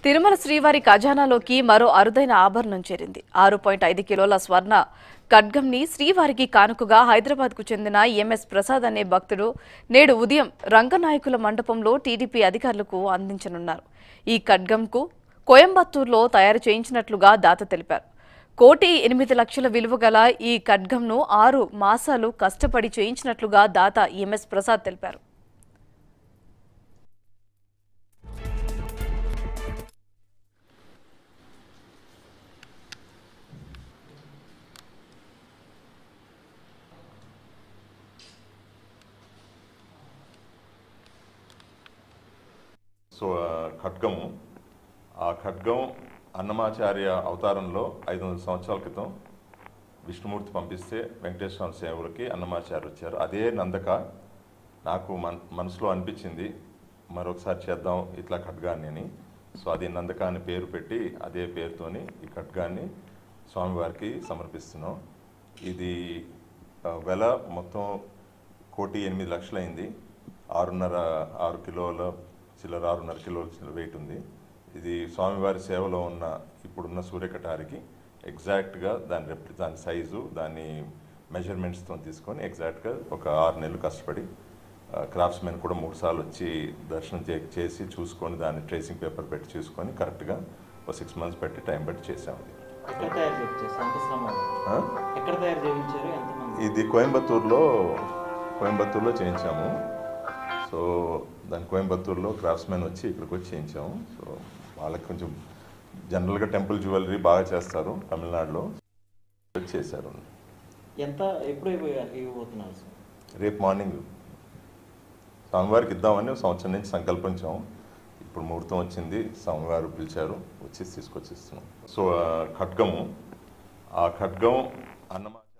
తిరుమల శ్రీవారి ఖజానాలోకి మరో అరుదైన ఆభరణం చేరింది ఆరు పాయింట్ ఐదు కిలోల స్వర్ణ ఖడ్గంని శ్రీవారికి కానుకగా హైదరాబాద్కు చెందిన ఎంఎస్ ప్రసాద్ అనే భక్తుడు నేడు ఉదయం రంగనాయకుల మండపంలో టీడీపీ అధికారులకు అందించనున్నారు ఈ ఖడ్గంకు కోయంబత్తూరులో తయారు చేయించినట్లుగా దాత తెలిపారు కోటి ఎనిమిది లక్షల విలువ గల ఈ ఖడ్గంను ఆరు మాసాలు కష్టపడి చేయించినట్లుగా దాత ఎంఎస్ ప్రసాద్ తెలిపారు సో ఆ ఖడ్గము ఆ ఖడ్గం అన్నమాచార్య అవతారంలో ఐదు వందల సంవత్సరాల క్రితం విష్ణుమూర్తి పంపిస్తే వెంకటేశ్వర సేవలకి అన్నమాచార్య వచ్చారు అదే నందక నాకు మన మనసులో అనిపించింది మరొకసారి చేద్దాం ఇట్లా ఖడ్గాన్ని అని సో అది నందక అని పేరు పెట్టి అదే పేరుతోని ఈ ఖడ్గాన్ని స్వామివారికి సమర్పిస్తున్నాం ఇది ఆ, వెల మొత్తం కోటి ఎనిమిది లక్షలైంది ఆరున్నర ఆరు కిలోల చిల్లర ఆరున్నర కిలోల చిల్లర వెయిట్ ఉంది ఇది స్వామివారి సేవలో ఉన్న ఇప్పుడున్న సూర్యకటారికి ఎగ్జాక్ట్గా దాని రెప్ దాని సైజు దాని మెజర్మెంట్స్తో తీసుకొని ఎగ్జాక్ట్గా ఒక ఆరు నెలలు కష్టపడి క్రాఫ్ట్స్మెన్ కూడా మూడు సార్లు వచ్చి దర్శనం చే చేసి చూసుకొని దాన్ని ట్రేసింగ్ పేపర్ పెట్టి చూసుకొని కరెక్ట్గా ఒక సిక్స్ మంత్స్ పెట్టి టైం పెట్టి చేసాము ఇది. ఎక్కడ తయారు చేయించారు ఎంత శ్రమ ఆ? ఎక్కడ తయారు చేయించారు ఎంతమంది ఇది కోయంబత్తూరులో కోయంబత్తూరులో చేయించాము సో దాని కోయంబత్తూరులో క్రాఫ్ట్స్మెన్ వచ్చి ఇక్కడికి వచ్చి చేయించాము సో వాళ్ళకి కొంచెం జనరల్గా టెంపుల్ జ్యువెలరీ బాగా చేస్తారు తమిళనాడులో చేశారు ఎంత ఎప్పుడు ఇవ్వ- ఇవ్వబోతున్నారు సార్ రేపు మార్నింగ్ స్వామివారికి ఇద్దామని ఒక సంవత్సరం నుంచి సంకల్పించాం ఇప్పుడు ముహూర్తం వచ్చింది స్వామివారు పిలిచారు వచ్చి తీసుకొచ్చి ఇస్తున్నాం సో ఆ ఖడ్గము ఆ ఖడ్గం అన్నమా